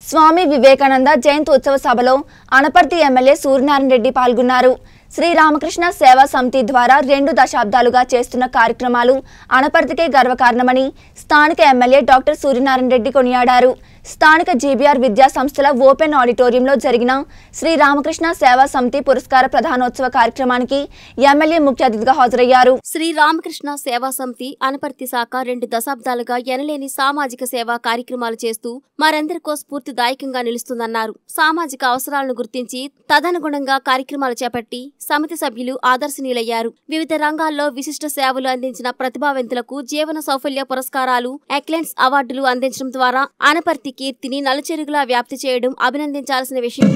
స్వామి వివేకానంద జయంతి ఉత్సవ సభలో అనపర్తి ఎమ్మెల్యే సూర్యనారాయణ రెడ్డి పాల్గొన్నారు శ్రీరామకృష్ణ సేవా సమితి ద్వారా రెండు దశాబ్దాలుగా చేస్తున్న కార్యక్రమాలు అనపర్తికే గర్వకారణమని స్థానిక ఎమ్మెల్యే డాక్టర్ సూర్యనారాయణ రెడ్డి కొనియాడారు స్థానిక జీబీఆర్ విద్యా సంస్థల ఓపెన్ ఆడిటోరియంలో జరిగిన శ్రీ రామకృష్ణ సేవా సమితి పురస్కార ప్రధానోత్సవ కార్యక్రమానికి ఎమ్మెల్యే ముఖ్య అతిథిగా హాజరయ్యారు శ్రీ రామకృష్ణ సేవా సమితి అనపర్తి శాఖ రెండు దశాబ్దాలుగా ఎనలేని సామాజిక సేవా కార్యక్రమాలు చేస్తూ మరెందరికో స్ఫూర్తిదాయకంగా నిలుస్తుందన్నారు సామాజిక అవసరాలను గుర్తించి తదనుగుణంగా కార్యక్రమాలు చేపట్టి సమితి సభ్యులు ఆదర్శనీయులయ్యారు వివిధ రంగాల్లో విశిష్ట సేవలు అందించిన ప్రతిభావంతులకు జీవన సౌఫల్య పురస్కారాలు ఎక్లెన్స్ అవార్డులు అందించడం ద్వారా అనపర్తి కీర్తిని నలుచెరుగులా వ్యాప్తి చేయడం అభినందించాల్సిన విషయం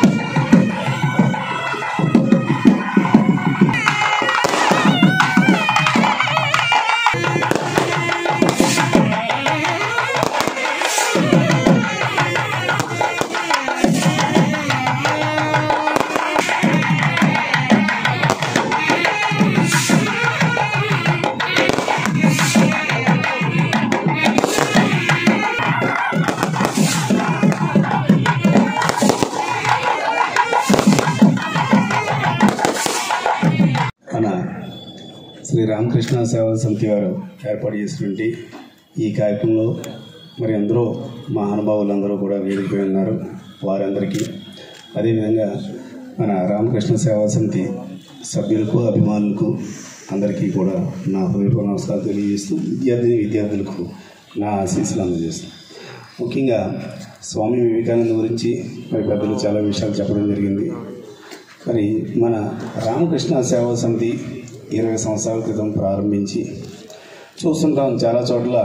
మన శ్రీ రామకృష్ణ సేవా సమితి వారు ఏర్పాటు చేసినటువంటి ఈ కార్యక్రమంలో మరి అందరూ మహానుభావులందరూ కూడా వేదికపై ఉన్నారు వారందరికీ అదేవిధంగా మన రామకృష్ణ సేవా సమితి సభ్యులకు అభిమానులకు అందరికీ కూడా నా హృదయపూర్వక నమస్కారాలు తెలియజేస్తూ విద్యార్థిని విద్యార్థులకు నా ఆశీస్సులు అందజేస్తాను ముఖ్యంగా స్వామి వివేకానంద గురించి మరి పెద్దలు చాలా విషయాలు చెప్పడం జరిగింది మరి మన రామకృష్ణ సేవా సమితి ఇరవై సంవత్సరాల క్రితం ప్రారంభించి చూస్తుంటాం చాలా చోట్ల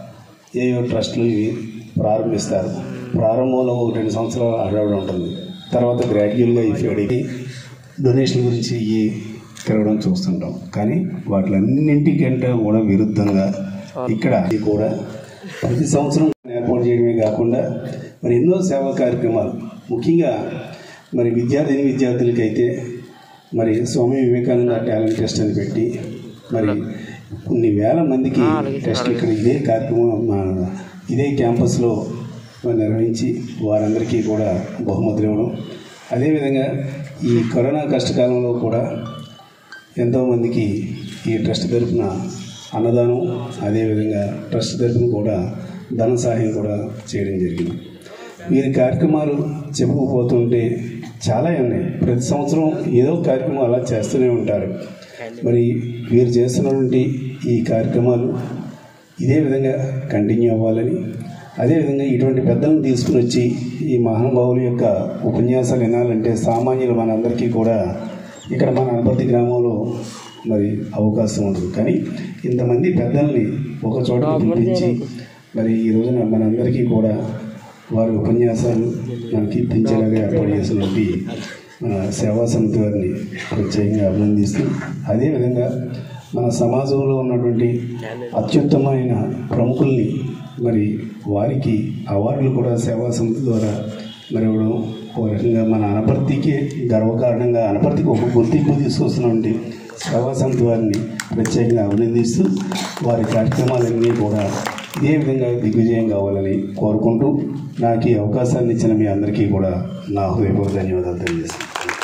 ఏయో ట్రస్టులు ఇవి ప్రారంభిస్తారు ప్రారంభంలో ఒక రెండు సంవత్సరాలు అడవడం ఉంటుంది తర్వాత గ్రాడ్యువల్గా ఈ ఫేడ్ డొనేషన్ గురించి ఈ తిరగడం చూస్తుంటాం కానీ వాటిలన్నింటికంటే కూడా విరుద్ధంగా ఇక్కడ ఇది కూడా ప్రతి సంవత్సరం ఏర్పాటు చేయడమే కాకుండా మరి ఎన్నో సేవా కార్యక్రమాలు ముఖ్యంగా మరి విద్యార్థిని విద్యార్థులకైతే మరి స్వామి వివేకానంద టాలెంట్ టెస్ట్ అని పెట్టి మరి కొన్ని వేల మందికి టెస్ట్ ఇక్కడ ఇదే కార్యక్రమం మా ఇదే క్యాంపస్లో మరి నిర్వహించి వారందరికీ కూడా బహుమతులు ఇవ్వడం అదేవిధంగా ఈ కరోనా కష్టకాలంలో కూడా ఎంతోమందికి ఈ ట్రస్ట్ తరఫున అన్నదానం అదేవిధంగా ట్రస్ట్ తరఫున కూడా ధన సహాయం కూడా చేయడం జరిగింది వీరి కార్యక్రమాలు చెప్పుకుపోతుంటే చాలా ఉన్నాయి ప్రతి సంవత్సరం ఏదో ఒక కార్యక్రమం అలా చేస్తూనే ఉంటారు మరి వీరు చేస్తున్నటువంటి ఈ కార్యక్రమాలు ఇదే విధంగా కంటిన్యూ అవ్వాలని అదేవిధంగా ఇటువంటి పెద్దలను తీసుకుని వచ్చి ఈ మహానుభావుల యొక్క ఉపన్యాసాలు వినాలంటే సామాన్యులు మనందరికీ కూడా ఇక్కడ మన అనపర్తి గ్రామంలో మరి అవకాశం ఉండదు కానీ ఇంతమంది పెద్దల్ని ఒక చోట పిలిపించి మరి ఈ రోజున మనందరికీ కూడా వారి ఉపన్యాసాలు మనకి కీర్తించేలాగా ఏర్పాటు చేసినటువంటి మన సేవా సమితి వారిని ప్రత్యేకంగా అభినందిస్తూ అదేవిధంగా మన సమాజంలో ఉన్నటువంటి అత్యుత్తమైన ప్రముఖుల్ని మరి వారికి అవార్డులు కూడా సేవా సమితి ద్వారా మరి ఇవ్వడం ఒక రకంగా మన అనపర్తికి గర్వకారణంగా అనపర్తికి ఒక గుర్తింపు తీసుకొస్తున్నటువంటి సేవా సమితి వారిని ప్రత్యేకంగా అభినందిస్తూ వారి కార్యక్రమాలన్నీ కూడా ఇదే విధంగా దిగ్విజయం కావాలని కోరుకుంటూ నాకు ఈ అవకాశాన్ని ఇచ్చిన మీ అందరికీ కూడా నా హృదయపూర్వక ధన్యవాదాలు తెలియజేస్తాను